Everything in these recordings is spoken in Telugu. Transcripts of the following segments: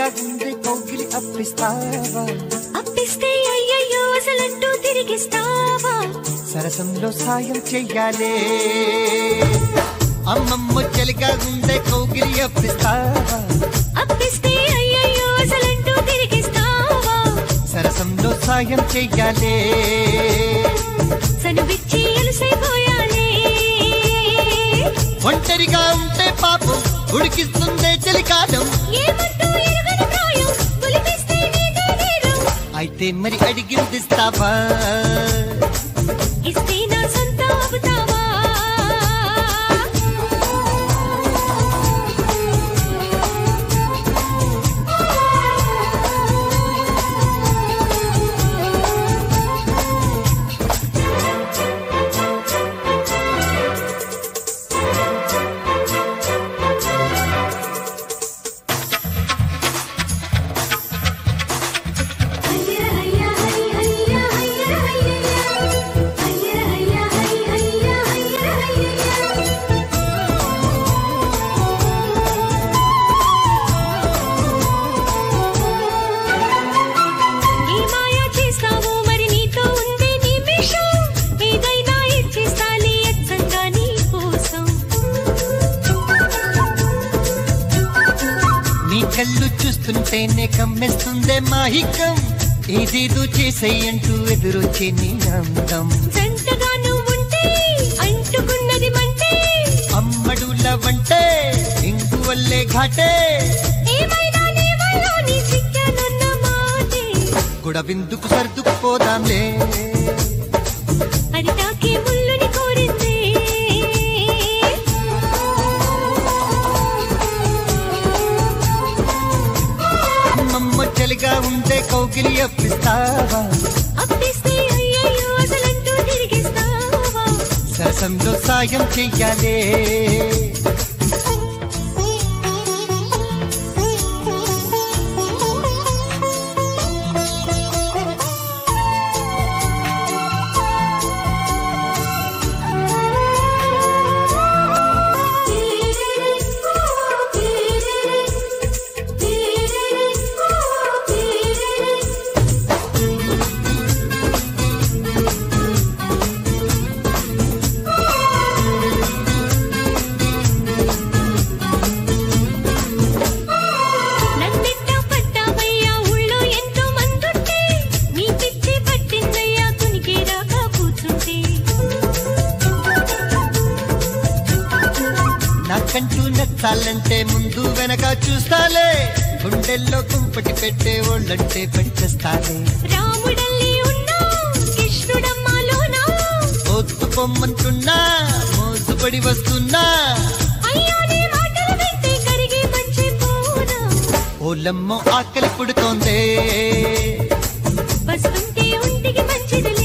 గుండె కౌగిలి అప్పిస్తావా అప్పిస్తే అయ్యయ్యో అసలంటూ తిరిగిస్తావా సరసంలో సాయం చెయ్యాలే అమ్మమ్మ చలిగా గుండె కౌగిలి అప్పిస్తావా అప్పిస్తే అయ్యయ్యో అసలంటూ తిరిగిస్తావా సరసంలో సాయం చెయ్యాలే సనువిచ్చి అలసైపోయాలే ఒంటరిగా ఉంటే పాపం ఉడికిస్తుందే చలికాలం ఏమంటూ ఎరుగని ప్రాయం పులిపిస్తే నీదే నేరం అయితే మరి అడిగిందిస్తావా ఇస్తే నా సొంత అవుతావా ఈ మాయ చేస్తావు మరి నీతో ఉంది నిమిషం ఏదైనా ఇచ్చేస్తాలే అచ్చంగా నీ కోసం నీ కళ్ళు చూస్తుంటేనే కమ్మేస్తుందే మాహికం ఏదేదో చేసేయంటూ ఎదురొచ్చే నీ అందం జంటగా నువ్వుంటే అంటుకున్నది మంటే అమ్మడుల వంటే ఇంగు వల్లే ఘాటే ఏమైనా నీ వల్ల నీ చిక్కానన్న మాటే గుడవిందుకు సర్దుకుపోదాంలే అది తాకే ముళ్ళుని కోరింది అమ్మమ్మ చలిగా ఉండే కౌగిలి అప్పిస్తావా అప్పిస్తే అయ్యయ్యో అసలంటూ తిరిగిస్తావా సరసంలో సాయం చెయ్యాలే నన్నెట్టా పట్టావయ్యా ఊళ్ళో ఎంతో మందుంటే నీ పిచ్చి పట్టిందయ్యా కునికి రాక కూర్చుంటే నాకంటూ నచ్చాలంటే ముందు వెనక చూస్తాలే గుండెల్లో కుంపటి పెట్టే ఒళ్ళంటే పడిచేస్తాలే రాముడల్లి ఉన్నా కృష్ణుడమ్మాలోనా ఒత్తు పొమ్మంటున్నా మోసుపడి వస్తున్నా అయ్యా నీ మాటలు వింటే కరిగి మర్చిపోనా ఓలమ్మో ఆకలి పుడుతోందే వస్తుంటే ఒంటికి మంచిదిలే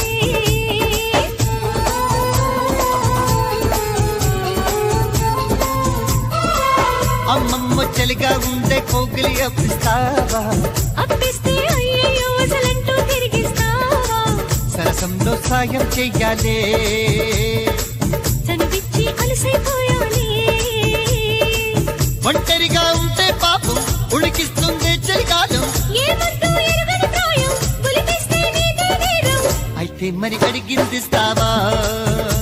అమ్మమ్మ చలిగా ఉండే కోగిలి అప్పిస్తావా అప్పిస్తే అయ్యయ్యో అసలంటూ తిరిగిస్తావా సరసంలో సాయం చెయ్యాలే చనువిచ్చి అలసైపోయాలి ఒంటరిగా ఉంటే పాపం ఉడికిస్తుంది చలికాలం ఏమంటూ ఎరుగని ప్రాయం పులిపిస్తే నీదే నేరం అయితే మరి అడిగిందిస్తావా